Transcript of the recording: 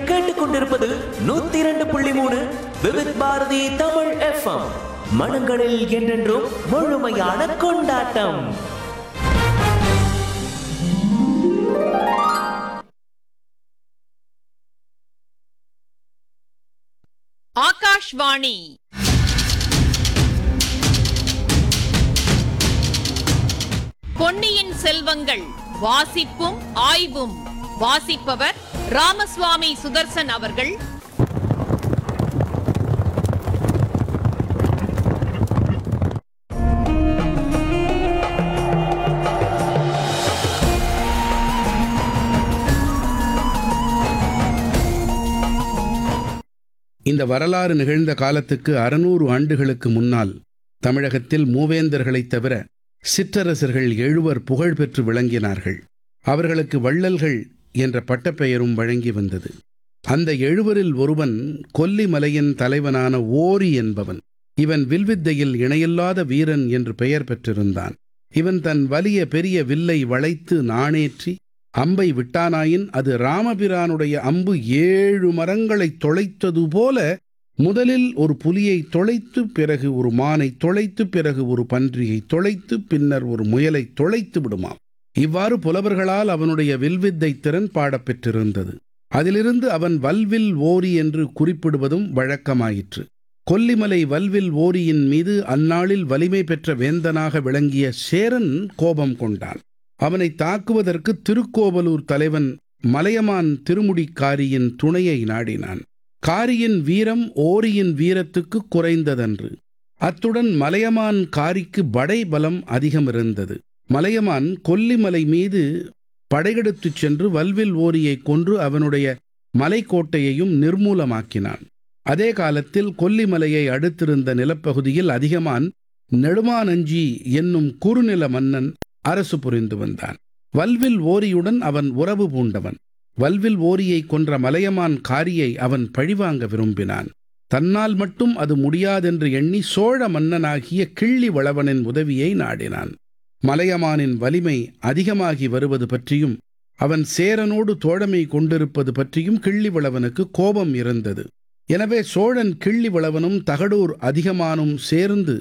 கேட்டுக்கொண்டிருப்பது நூத்தி இரண்டு புள்ளி மூணு விவித் பாரதி தமிழ் எஃப்எம் மனங்களில் என்றென்றும் முழுமையான கொண்டாட்டம் ஆகாஷ்வாணி பொன்னியின் செல்வங்கள் வாசிப்பும் ஆய்வும் வாசிப்பவர் ராமசுவாமி சுதர்சன் அவர்கள் இந்த வரலாறு நிகழ்ந்த காலத்துக்கு அறுநூறு ஆண்டுகளுக்கு முன்னால் தமிழகத்தில் மூவேந்தர்களைத் தவிர சிற்றரசர்கள் எழுவர் புகழ் பெற்று விளங்கினார்கள் அவர்களுக்கு வள்ளல்கள் என்ற பட்டப்பெயரும் வழங்கி வந்தது அந்த எழுவரில் ஒருவன் கொல்லிமலையின் தலைவனான ஓரி என்பவன் இவன் வில்வித்தையில் இணையில்லாத வீரன் என்று பெயர் பெற்றிருந்தான் இவன் தன் வலிய பெரிய வில்லை வளைத்து நாணேற்றி அம்பை விட்டானாயின் அது ராமபிரானுடைய அம்பு ஏழு மரங்களைத் தொலைத்தது போல முதலில் ஒரு புலியை தொலைத்து பிறகு ஒரு மானை தொலைத்து பிறகு ஒரு பன்றியை தொலைத்து பின்னர் ஒரு முயலை தொலைத்து விடுமாம் இவ்வாறு புலவர்களால் அவனுடைய வில்வித்தை திறன் பாடப்பெற்றிருந்தது அதிலிருந்து அவன் வல்வில் ஓரி என்று குறிப்பிடுவதும் வழக்கமாயிற்று கொல்லிமலை வல்வில் ஓரியின் மீது அந்நாளில் வலிமை பெற்ற வேந்தனாக விளங்கிய சேரன் கோபம் கொண்டான் அவனை தாக்குவதற்கு திருக்கோவலூர் தலைவன் மலையமான் திருமுடிக்காரியின் துணையை நாடினான் காரியின் வீரம் ஓரியின் வீரத்துக்கு குறைந்ததன்று அத்துடன் மலையமான் காரிக்கு படை பலம் அதிகம் இருந்தது மலையமான் கொல்லிமலை மீது படையெடுத்துச் சென்று வல்வில் ஓரியை கொன்று அவனுடைய மலைக்கோட்டையையும் நிர்மூலமாக்கினான் அதே காலத்தில் கொல்லிமலையை அடுத்திருந்த நிலப்பகுதியில் அதிகமான் நெடுமானஞ்சி என்னும் குறுநில மன்னன் அரசு புரிந்து வந்தான் வல்வில் ஓரியுடன் அவன் உறவு பூண்டவன் வல்வில் ஓரியை கொன்ற மலையமான் காரியை அவன் பழிவாங்க விரும்பினான் தன்னால் மட்டும் அது முடியாதென்று எண்ணி சோழ மன்னனாகிய கிள்ளி வளவனின் உதவியை நாடினான் மலையமானின் வலிமை அதிகமாகி வருவது பற்றியும் அவன் சேரனோடு தோழமை கொண்டிருப்பது பற்றியும் கிள்ளிவளவனுக்கு கோபம் இருந்தது எனவே சோழன் கிள்ளிவளவனும் தகடூர் அதிகமானும் சேர்ந்து